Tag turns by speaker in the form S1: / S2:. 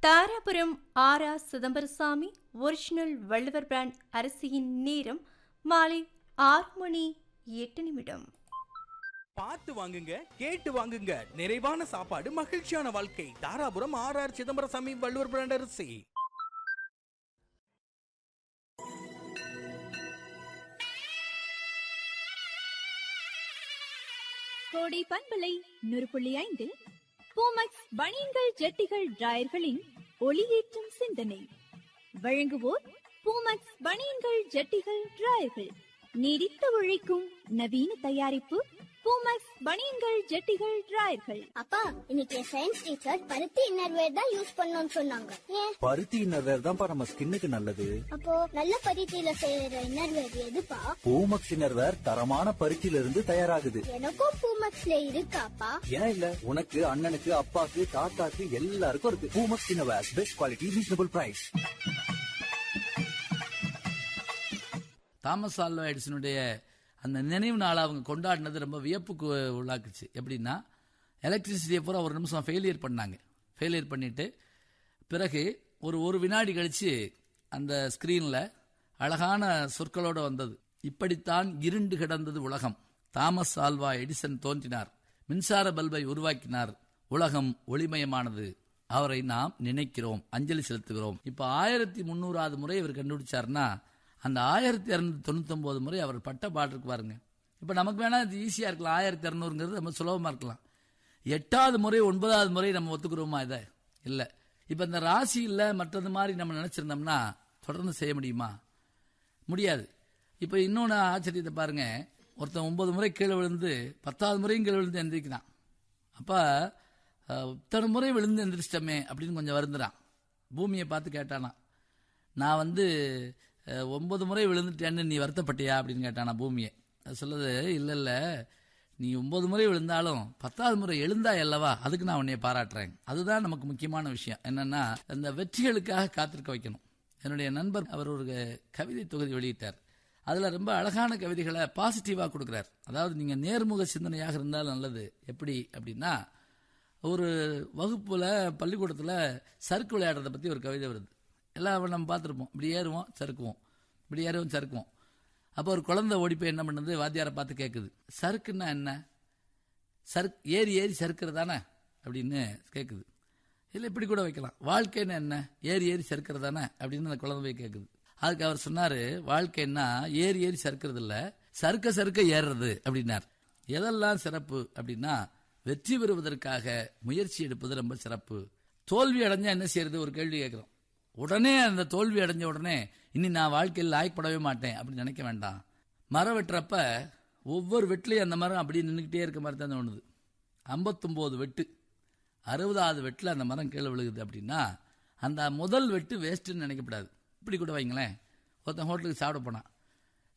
S1: Dharapuram R R Chidambarasamy original Valluvar brand அரிசியின் நேரம் மாலை ஆறு மணி எட்டு நிமிடம்
S2: பார்த்து வாங்குங்க கேட்டு வாங்குங்க நிறைவான சாப்பாடு மகிழ்ச்சியான வாழ்க்கை Dharapuram R R Chidambarasamy Valluvar brand அரிசி
S3: கோடை பண்பலை நூறு புள்ளி ஐந்தில் பூமக்ஸ் பனியன்கள் ஜட்டிகள் டிராயர்களின் ஒளியேற்றும் சிந்தனை வழங்குவோர் பூமக்ஸ் பனியன்கள் ஜட்டிகள் டிராயர்கள் நீடித்து உழைக்கும் நவீன தயாரிப்பு பூமக்ஸ் பனியன்கள் ஜட்டிகள் டிராயர்கள்
S4: அப்பா இன்னைக்கு சயின்ஸ் டீச்சர் பருத்தி இன்னர்வேர் தான் யூஸ் பண்ணணும்னு சொன்னாங்க ஏன்
S5: பருத்தி இன்னர்வேர் தான்ப்பா நம்ம ஸ்கின்னுக்கு நல்லது
S4: அப்போ நல்ல பருத்தியில செய்யற இன்னர்வேர் எதுப்பா
S5: பூமக்ஸ் இன்னர்வேர் தரமான பருத்தியில இருந்து தயாராகுது
S4: எனக்கும் பூமக்ஸ்ல இருக்காப்பா
S5: ஏன் இல்ல உனக்கு அண்ணனுக்கு அப்பாக்கு தாத்தாக்கு எல்லாருக்கும் இருக்கு Poomex innerwear best quality reasonable price
S6: Thomas Alva எடிசனுடைய அந்த நினைவு நாளை அவங்க கொண்டாடினது ரொம்ப வியப்புக்கு உள்ளாக்குச்சு எப்படின்னா எலக்ட்ரிசிட்டியை பூரா ஒரு நிமிஷம் ஃபெயிலியர் பண்ணாங்க ஃபெயிலியர் பண்ணிட்டு பிறகு ஒரு ஒரு வினாடி கழிச்சு அந்த ஸ்கிரீனில் அழகான சொற்களோட வந்தது இப்படித்தான் இருண்டு கிடந்தது உலகம் தாமஸ் ஆல்வா எடிசன் தோன்றினார் மின்சார பல்பை உருவாக்கினார் உலகம் ஒளிமயமானது அவரை நாம் நினைக்கிறோம் அஞ்சலி செலுத்துகிறோம் இப்ப ஆயிரத்தி முன்னூறாவது முறை இவர் கண்டுபிடிச்சாருன்னா அந்த ஆயிரத்தி இரநூத்தி தொண்ணூத்தொன்பது முறை அவர் பட்ட பாட்டுக்கு பாருங்க இப்ப நமக்கு வேணா இது ஈஸியா இருக்கலாம் ஆயிரத்தி இரநூறுங்கிறது ரொம்ப சுலபமா இருக்கலாம் எட்டாவது முறை ஒன்பதாவது முறை நம்ம ஒத்துக்கிறோமா இதை இல்ல இப்ப இந்த ராசி இல்ல மற்றது மாதிரி நம்ம நினைச்சிருந்தோம்னா தொடர்ந்து செய்ய முடியுமா முடியாது இப்ப இன்னொன்னு ஆச்சரியத்தை பாருங்க ஒருத்தன் ஒன்பது முறை கீழே விழுந்து பத்தாவது முறையும் கீழே விழுந்து எந்திரிக்கிறான் அப்ப அஹ், இத்தனை முறை விழுந்து எந்திரிச்சிட்டமே அப்படின்னு கொஞ்சம் வருந்துறான் பூமியை பார்த்து கேட்டானா நான் வந்து அஹ், ஒன்பது முறை விழுந்துட்டேன்னு நீ வருத்தப்பட்டியா அப்படின்னு கேட்டானா பூமியை அது சொல்லுது இல்ல இல்ல நீ ஒன்பது முறை விழுந்தாலும் பத்தாவது முறை எழுந்தா அல்லவா அதுக்கு நான் உன்னைய பாராட்டுறேன் அதுதான் நமக்கு முக்கியமான விஷயம் என்னன்னா அந்த வெற்றிகளுக்காக காத்திருக்க வைக்கணும் என்னுடைய நண்பர் அவர் ஒரு கவிதை தொகுதி வெளியிட்டார் அதுல ரொம்ப அழகான கவிதைகளை பாசிட்டிவா கொடுக்கிறார் அதாவது நீங்க நேர்முக சிந்தனையாக இருந்தால் நல்லது எப்படி அப்படின்னா ஒரு வகுப்புல பள்ளிக்கூடத்துல சறுக்கு விளையாடுறத பத்தி ஒரு கவிதை வருது எல்லாம் நம்ம பார்த்துருப்போம் இப்படி ஏறுவோம் சறுக்குவோம் இப்படி ஏறுவோம் சறுக்குவோம் அப்போ ஒரு குழந்தை ஓடி போய் என்ன பண்ணுது வாத்தியாரை பார்த்து கேட்குது சறுக்குன்னா என்ன சறுக் ஏறி ஏறி சறுக்கிறதானே அப்படின்னு கேட்குது இல்லை இப்படி கூட வைக்கலாம் வாழ்க்கைன்னா என்ன ஏறி ஏறி சறுக்கிறதானே அப்படின்னு அந்த குழந்தை போய் கேட்குது அதுக்கு அவர் சொன்னாரு வாழ்க்கைன்னா ஏறி ஏறி சறுக்கிறது இல்ல சறுக்க சறுக்க ஏறுறது அப்படின்னார் எதெல்லாம் சிறப்பு அப்படின்னா வெற்றி பெறுவதற்காக முயற்சி எடுப்பது ரொம்ப சிறப்பு தோல்வி அடைஞ்சா என்ன செய்யறது ஒரு கேள்வி கேட்கிறோம் உடனே அந்த தோல்வி அடைஞ்ச உடனே இனி நான் வாழ்க்கையில் லாய்க்கப்படவே மாட்டேன் அப்படின்னு நினைக்க வேண்டாம் மரம் வெட்டுறப்ப ஒவ்வொரு வெட்டிலையும் அந்த மரம் அப்படியே நின்றுக்கிட்டே இருக்க மாதிரி தான் தோணுது ஐம்பத்தொம்போது வெட்டு அறுபதாவது வெட்டில் அந்த மரம் கீழே விழுகுது அப்படின்னா அந்த முதல் வெட்டு வேஸ்ட்டுன்னு நினைக்கப்படாது இப்படி கூட வைங்களேன் ஒருத்தன் ஹோட்டலுக்கு சாப்பிட போனான்